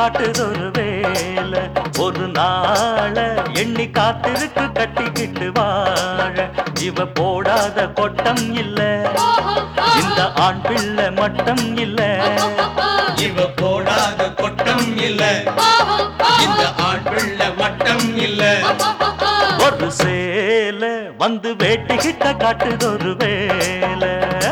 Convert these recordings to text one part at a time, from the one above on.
காட்டுதொரு வேலை ஒரு நாள எண்ணி காத்திருக்கு கட்டிக்கிட்டு வாழ இவ போடாத கொட்டம் இல்ல இந்த ஆண் பிள்ளை மட்டம் இல்ல இவ போடாத கொட்டம் இல்ல இந்த ஆண் பிள்ளை மட்டம் இல்ல ஒரு சேல வந்து வேட்டிக்கிட்ட காட்டுதொரு வேலை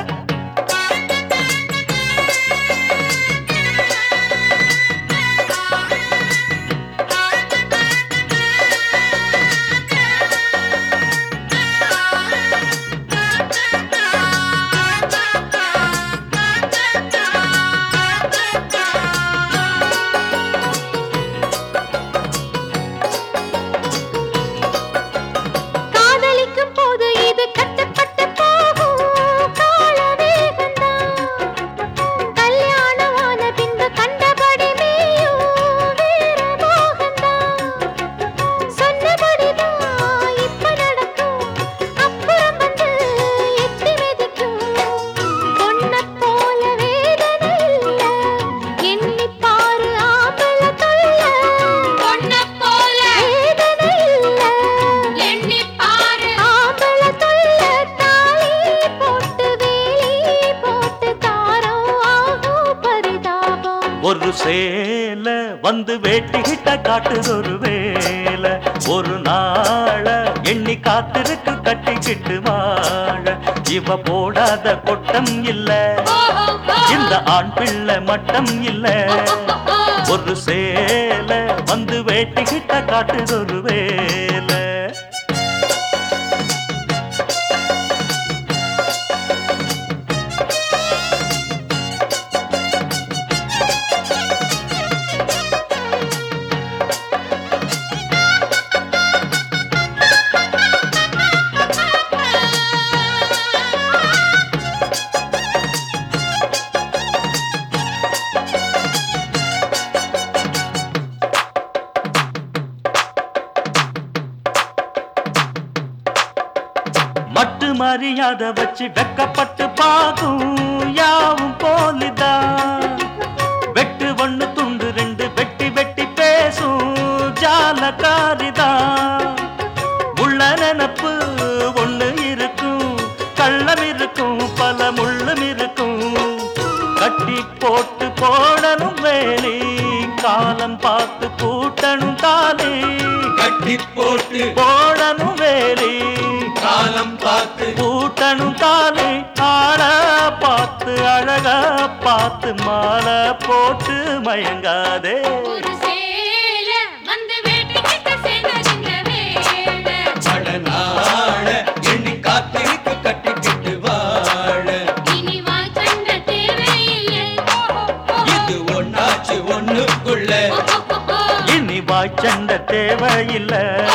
காதலிக்கும் போது இது கட்டுப்பட்டு போகும் கால வேகந்தான் கல்யாணமான பின்பு கண்டபடி மேயும் வீர மோகந்தான் சொன்னபடிதான் இப்ப நடக்கும் அப்புறம் வந்து எட்டி மிதிக்கும் பொண்ணப் போல வேதனை இல்ல எண்ணி பாரு ஆம்பள தொல்ல பொண்ணப் போல வேதனை இல்ல எண்ணி பாரு ஆம்பள தொல்ல தாலி போட்டு வேலி போட்டு தாரம் ஆகும் பரிதாபம் ஒரு சேல வந்து வேட்டிக்கிட்ட காட்டுதொரு வேலை ஒரு நாள எண்ணி காத்திருக்கு கட்டிக்கிட்டு வாழ இவ போடாத கொட்டம் இல்ல இந்த ஆண் பிள்ளை மட்டம் இல்ல ஒரு சேல வந்து வேட்டிக்கிட்ட காட்டுதொரு வேலை மட்டு மரியாதை வச்சு வெக்கப்பட்டு பாகும் யாவும் போலிதான் வெட்டு ஒண்ணு துண்டு ரெண்டு வெட்டி வெட்டி பேசும் ஜாலக்காரிதான் உள்ள நினப்பு ஒண்ணு இருக்கும் கள்ளம் இருக்கும் பல முள்ளும் இருக்கும் கட்டி போட்டு போடணும் வேலி காலம் பார்த்து கூட்டணும் தாலி கட்டி போட்டு போடணும் வேலி காலம் பார்த்து கூட்டணும் தாலி ஆள பார்த்து அழக பார்த்து மாலை போட்டு மயங்காதே ஒரு சேல வந்து வேட்டிக்கிட்ட சேர்ந்ததுங்க வேலை படநாள எண்ணி காத்திருக்கு கட்டிக்கிட்டு வாழ இனி வாழ்க்கண்ட தேவையில்லை இது ஒன்னாச்சு ஒண்ணுக்குள்ள இனி வாய்ச்சண்ட தேவையில்லை